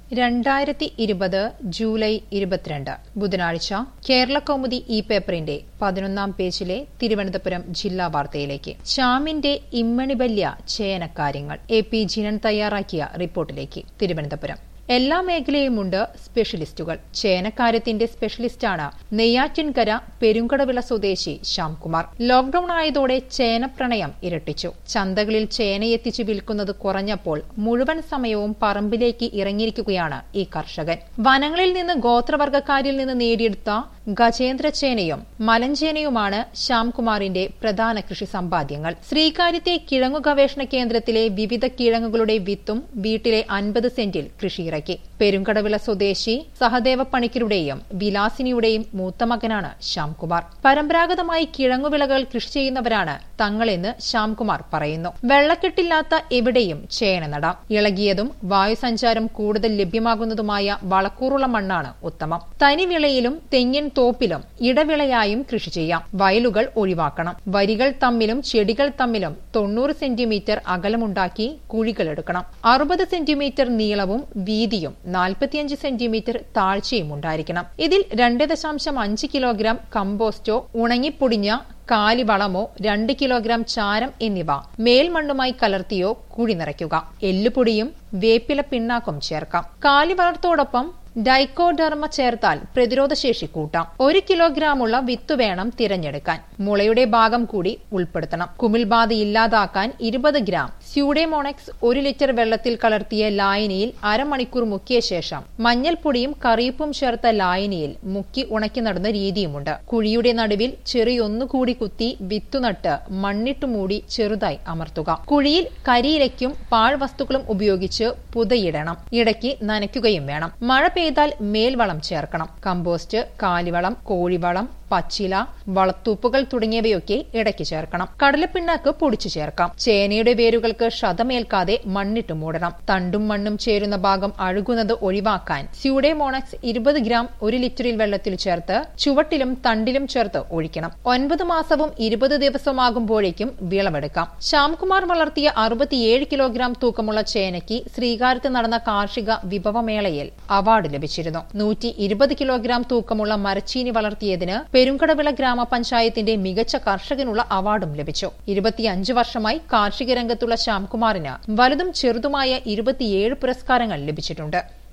രണ്ടായിരത്തി ഇരുപത് ജൂലൈ ഇരുപത്തിരണ്ട് ബുധനാഴ്ച കേരള കൗമുദി ഇ പേപ്പറിന്റെ പതിനൊന്നാം പേജിലെ തിരുവനന്തപുരം ജില്ലാ വാർത്തയിലേക്ക് ശ്യാമിന്റെ ഇമ്മണിബല്യ ചേനക്കാര്യങ്ങൾ എ പി ജിനൻ തയ്യാറാക്കിയ റിപ്പോർട്ടിലേക്ക് തിരുവനന്തപുരം എല്ലാ മേഖലയുമുണ്ട് സ്പെഷ്യലിസ്റ്റുകൾ ചേനക്കാര്യത്തിന്റെ സ്പെഷ്യലിസ്റ്റാണ് നെയ്യാറ്റിൻകര പെരുങ്കടവിള സ്വദേശി ശ്യാംകുമാർ ലോക്ഡൌൺ ആയതോടെ ചേനപ്രണയം ഇരട്ടിച്ചു ചന്തകളിൽ ചേനയെത്തിച്ചു വിൽക്കുന്നത് കുറഞ്ഞപ്പോൾ മുഴുവൻ സമയവും പറമ്പിലേക്ക് ഇറങ്ങിയിരിക്കുകയാണ് ഈ കർഷകൻ വനങ്ങളിൽ നിന്ന് ഗോത്രവർഗക്കാരിൽ നിന്ന് നേടിയെടുത്ത ഗജേന്ദ്ര ചേനയും മലഞ്ചേനയുമാണ് ശ്യാംകുമാറിന്റെ പ്രധാന കൃഷി സമ്പാദ്യങ്ങൾ ശ്രീകാര്യത്തെ കിഴങ്ങു ഗവേഷണ കേന്ദ്രത്തിലെ വിവിധ കിഴങ്ങുകളുടെ വിത്തും വീട്ടിലെ അൻപത് സെന്റിൽ കൃഷിയിറക്കി പെരുങ്കടവിള സ്വദേശി സഹദേവ പണിക്കരുടെയും വിലാസിനിയുടെയും മൂത്ത മകനാണ് ശ്യാംകുമാർ പരമ്പരാഗതമായി കിഴങ്ങുവിളകൾ കൃഷി ചെയ്യുന്നവരാണ് തങ്ങളെന്ന് ശ്യാംകുമാർ പറയുന്നു വെള്ളക്കെട്ടില്ലാത്ത എവിടെയും ചേന നടാം ഇളകിയതും വായുസഞ്ചാരം കൂടുതൽ ലഭ്യമാകുന്നതുമായ വളക്കൂറുള്ള മണ്ണാണ് ഉത്തമം തനിവിളയിലും തെങ്ങിൻ തോപ്പിലും ഇടവിളയായും കൃഷി ചെയ്യാം വയലുകൾ ഒഴിവാക്കണം വരികൾ തമ്മിലും ചെടികൾ തമ്മിലും തൊണ്ണൂറ് സെന്റിമീറ്റർ അകലമുണ്ടാക്കി കുഴികളെടുക്കണം അറുപത് സെന്റിമീറ്റർ നീളവും വീതിയും നാൽപ്പത്തിയഞ്ച് സെന്റിമീറ്റർ താഴ്ചയും ഉണ്ടായിരിക്കണം ഇതിൽ രണ്ട് ദശാംശം അഞ്ച് കിലോഗ്രാം കമ്പോസ്റ്റോ ഉണങ്ങിപ്പൊടിഞ്ഞ കാലിവളമോ രണ്ട് കിലോഗ്രാം ചാരം എന്നിവ മേൽമണ്ണുമായി കലർത്തിയോ കുഴി നിറയ്ക്കുക എല്ലുപൊടിയും വേപ്പില പിണ്ണാക്കും ചേർക്കാം കാലിവളർത്തോടൊപ്പം ഡൈക്കോഡർമ ചേർത്താൽ പ്രതിരോധശേഷി കൂട്ടാം ഒരു കിലോഗ്രാമുള്ള വിത്ത് വേണം തിരഞ്ഞെടുക്കാൻ മുളയുടെ ഭാഗം കൂടി ഉൾപ്പെടുത്തണം കുമിൾബാധ ഇല്ലാതാക്കാൻ ഇരുപത് ഗ്രാം സ്യൂഡേമോണക്സ് ഒരു ലിറ്റർ വെള്ളത്തിൽ കലർത്തിയ ലായനിയിൽ അരമണിക്കൂർ മുക്കിയ ശേഷം മഞ്ഞൾപ്പൊടിയും കറിയപ്പും ചേർത്ത ലായനിയിൽ മുക്കി ഉണക്കി നടുന്ന രീതിയുമുണ്ട് കുഴിയുടെ നടുവിൽ ചെറിയൊന്നുകൂടി കുത്തി വിത്തുനട്ട് മണ്ണിട്ട് മൂടി ചെറുതായി അമർത്തുക കുഴിയിൽ കരിയിലയ്ക്കും പാഴ്വസ്തുക്കളും ഉപയോഗിച്ച് പുതയിടണം ഇടയ്ക്ക് നനയ്ക്കുകയും വേണം മഴ പെയ്താൽ മേൽവളം ചേർക്കണം കമ്പോസ്റ്റ് കാലിവളം കോഴിവളം പച്ചില വളത്തൂപ്പുകൾ തുടങ്ങിയവയൊക്കെ ഇടയ്ക്ക് ചേർക്കണം കടലപ്പിണ്ണാക്ക് പൊടിച്ചു ചേർക്കാം ചേനയുടെ വേരുകൾക്ക് ക്ഷതമേൽക്കാതെ മണ്ണിട്ട് മൂടണം തണ്ടും മണ്ണും ചേരുന്ന ഭാഗം അഴുകുന്നത് ഒഴിവാക്കാൻ സ്യൂഡേമോണക്സ് ഇരുപത് ഗ്രാം ഒരു ലിറ്ററിൽ വെള്ളത്തിൽ ചേർത്ത് ചുവട്ടിലും തണ്ടിലും ചേർത്ത് ഒഴിക്കണം ഒൻപത് മാസവും ഇരുപത് ദിവസമാകുമ്പോഴേക്കും വിളവെടുക്കാം ശ്യാംകുമാർ വളർത്തിയ അറുപത്തിയേഴ് കിലോഗ്രാം തൂക്കമുള്ള ചേനയ്ക്ക് ശ്രീകാര്യത്ത് നടന്ന കാർഷിക വിഭവമേളയിൽ അവാർഡ് ലഭിച്ചിരുന്നു നൂറ്റി ഇരുപത് കിലോഗ്രാം തൂക്കമുള്ള മരച്ചീനി വളർത്തിയതിന് പെരുങ്കടവിള ഗ്രാമപഞ്ചായത്തിന്റെ മികച്ച കർഷകനുള്ള അവാർഡും ലഭിച്ചു ഇരുപത്തിയഞ്ച് വർഷമായി കാർഷിക രംഗത്തുള്ള ശ്യാംകുമാറിന് വലുതും ചെറുതുമായ ഇരുപത്തിയേഴ് പുരസ്കാരങ്ങൾ ലഭിച്ചിട്ടുണ്ട്